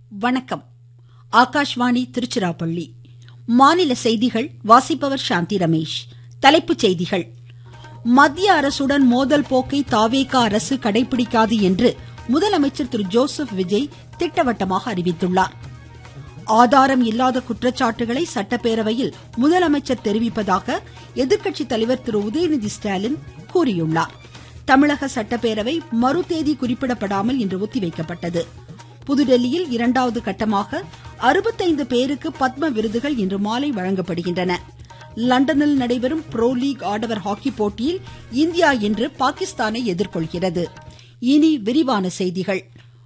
வணக்கம் ஆகாஷ்வாணி திருச்சிராப்பள்ளி மாநில செய்திகள் வாசிப்பவர் சாந்தி ரமேஷ் தலைப்புச் செய்திகள் மத்திய அரசுடன் மோதல் போக்கை தாவேகா அரசு கடைபிடிக்காது என்று முதலமைச்சர் திரு ஜோசப் விஜய் திட்டவட்டமாக அறிவித்துள்ளார் ஆதாரம் இல்லாத குற்றச்சாட்டுகளை சட்டப்பேரவையில் முதலமைச்சர் தெரிவிப்பதாக எதிர்க்கட்சி தலைவர் திரு உதயநிதி ஸ்டாலின் கூறியுள்ளார் தமிழக சட்டப்பேரவை மறு தேதி குறிப்பிடப்படாமல் இன்று ஒத்திவைக்கப்பட்டது புதுடெல்லியில் இரண்டாவது கட்டமாக அறுபத்தைந்து பேருக்கு பத்ம விருதுகள் இன்று மாலை வழங்கப்படுகின்றன லண்டனில் நடைபெறும் புரோ லீக் ஆடவர் ஹாக்கி போட்டியில் இந்தியா இன்று பாகிஸ்தானை எதிர்கொள்கிறது இனி விரிவான செய்திகள்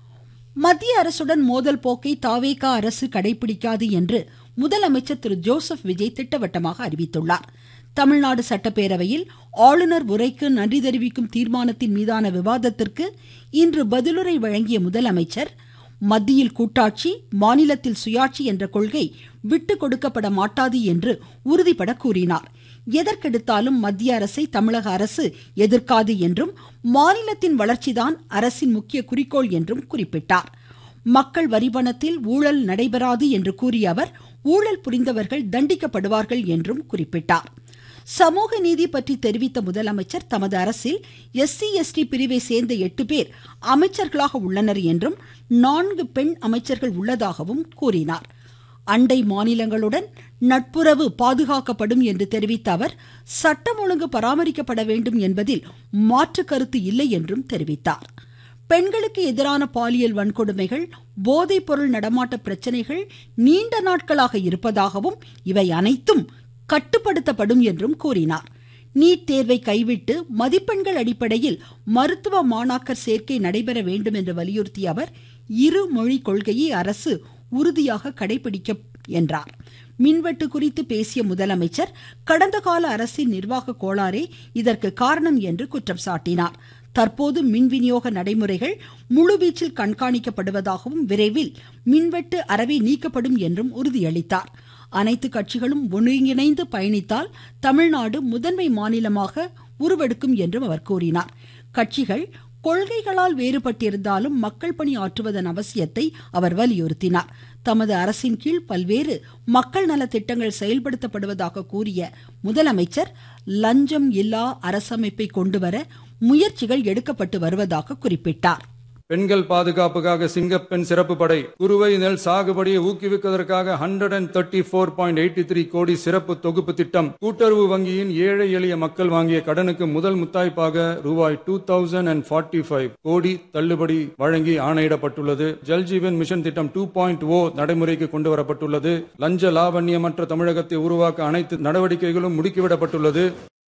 மத்திய அரசுடன் மோதல் போக்கை தாவேகா அரசு கடைபிடிக்காது என்று முதலமைச்சர் திரு ஜோசப் விஜய் திட்டவட்டமாக அறிவித்துள்ளார் தமிழ்நாடு சட்டப்பேரவையில் ஆளுநர் உரைக்கு நன்றி தெரிவிக்கும் தீர்மானத்தின் மீதான விவாதத்திற்கு இன்று பதிலுரை வழங்கிய முதலமைச்சர் மத்தியில் கூட்டாட்சி மாநிலத்தில் சுயாட்சி என்ற கொள்கை விட்டு கொடுக்கப்பட மாட்டாது என்று உறுதிபட கூறினார் எதற்கெடுத்தாலும் மத்திய அரசை தமிழக அரசு எதிர்க்காது என்றும் மாநிலத்தின் வளர்ச்சிதான் அரசின் முக்கிய குறிக்கோள் என்றும் குறிப்பிட்டார் மக்கள் வரிபணத்தில் ஊழல் நடைபெறாது என்று கூறிய அவர் ஊழல் புரிந்தவர்கள் தண்டிக்கப்படுவார்கள் என்றும் குறிப்பிட்டார் சமூக நீதி பற்றி தெரிவித்த முதலமைச்சர் தமது அரசில் எஸ்சி எஸ்டி பிரிவை சேர்ந்த எட்டு பேர் அமைச்சர்களாக உள்ளனர் என்றும் நான்கு பெண் அமைச்சர்கள் உள்ளதாகவும் கூறினார் அண்டை மாநிலங்களுடன் நட்புறவு பாதுகாக்கப்படும் என்று தெரிவித்த அவர் சட்டம் ஒழுங்கு பராமரிக்கப்பட வேண்டும் என்பதில் மாற்று கருத்து இல்லை என்றும் தெரிவித்தார் பெண்களுக்கு எதிரான பாலியல் வன்கொடுமைகள் போதைப் பொருள் நடமாட்ட பிரச்சனைகள் நீண்ட நாட்களாக இருப்பதாகவும் இவை அனைத்தும் கட்டுப்படுத்தப்படும் என்றும் கூறினார் நீட் தேர்வை கைவிட்டு மதிப்பெண்கள் அடிப்படையில் மருத்துவ மாணாக்கர் சேர்க்கை நடைபெற வேண்டும் என்று வலியுறுத்திய அவர் இரு மொழி கொள்கையை அரசு உறுதியாக கடைபிடிக்கும் என்றார் மின்வெட்டு குறித்து பேசிய முதலமைச்சர் கடந்த கால அரசின் நிர்வாக கோளாறே இதற்கு காரணம் என்று குற்றம் சாட்டினார் தற்போது மின் விநியோக நடைமுறைகள் முழுவீச்சில் கண்காணிக்கப்படுவதாகவும் விரைவில் மின்வெட்டு அறவே நீக்கப்படும் என்றும் உறுதியளித்தார் அனைத்து கட்சிகளும் ஒருங்கிணைந்து பயணித்தால் தமிழ்நாடு முதன்மை மாநிலமாக உருவெடுக்கும் என்றும் அவர் கூறினார் கட்சிகள் கொள்கைகளால் வேறுபட்டிருந்தாலும் மக்கள் பணி ஆற்றுவதன் அவசியத்தை அவர் வலியுறுத்தினார் தமது அரசின் கீழ் பல்வேறு மக்கள் நல திட்டங்கள் செயல்படுத்தப்படுவதாக கூறிய முதலமைச்சர் லஞ்சம் இல்லா அரசமைப்பை கொண்டுவர முயற்சிகள் எடுக்கப்பட்டு வருவதாக குறிப்பிட்டார் பெண்கள் பாதுகாப்புக்காக சிங்கப்பெண் சிறப்பு படை குறுவை நெல் சாகுபடியை ஊக்குவிப்பதற்காக hundred and thirty four point eighty three கோடி சிறப்பு தொகுப்பு திட்டம் கூட்டுறவு வங்கியின் ஏழை எளிய மக்கள் வாங்கிய கடனுக்கு முதல் முத்தாய்ப்பாக ரூபாய் two thousand and forty five கோடி தள்ளுபடி வழங்கி ஆணையிடப்பட்டுள்ளது ஜல்ஜீவன் மிஷன் திட்டம் டூ பாயிண்ட் ஓ நடைமுறைக்கு கொண்டு வரப்பட்டுள்ளது லஞ்ச லாவண்யமற்ற தமிழகத்தை உருவாக்க அனைத்து நடவடிக்கைகளும் முடுக்கிவிடப்பட்டுள்ளது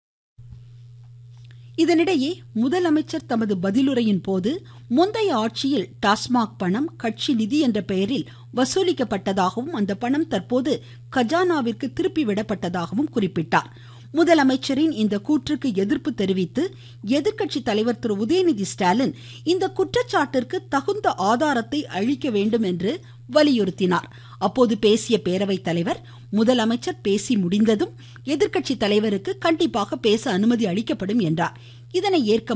இதனிடையே முதலமைச்சர் தமது பதிலுரையின் போது முந்தைய ஆட்சியில் டாஸ்மாக் பணம் கட்சி நிதி என்ற பெயரில் வசூலிக்கப்பட்டதாகவும் அந்த பணம் தற்போது கஜானாவிற்கு திருப்பி விடப்பட்டதாகவும் குறிப்பிட்டார் முதலமைச்சரின் இந்த கூற்றுக்கு எதிர்ப்பு தெரிவித்து எதிர்க்கட்சி தலைவர் திரு உதயநிதி ஸ்டாலின் இந்த குற்றச்சாட்டிற்கு தகுந்த ஆதாரத்தை அளிக்க வேண்டும் என்று வலியுறுத்தினார் அப்போது பேசிய பேரவைத் தலைவர் முதலமைச்சர் பேசி முடிந்ததும் எதிர்க்கட்சி தலைவருக்கு கண்டிப்பாக பேச அனுமதி அளிக்கப்படும் என்றார் இதனை ஏற்க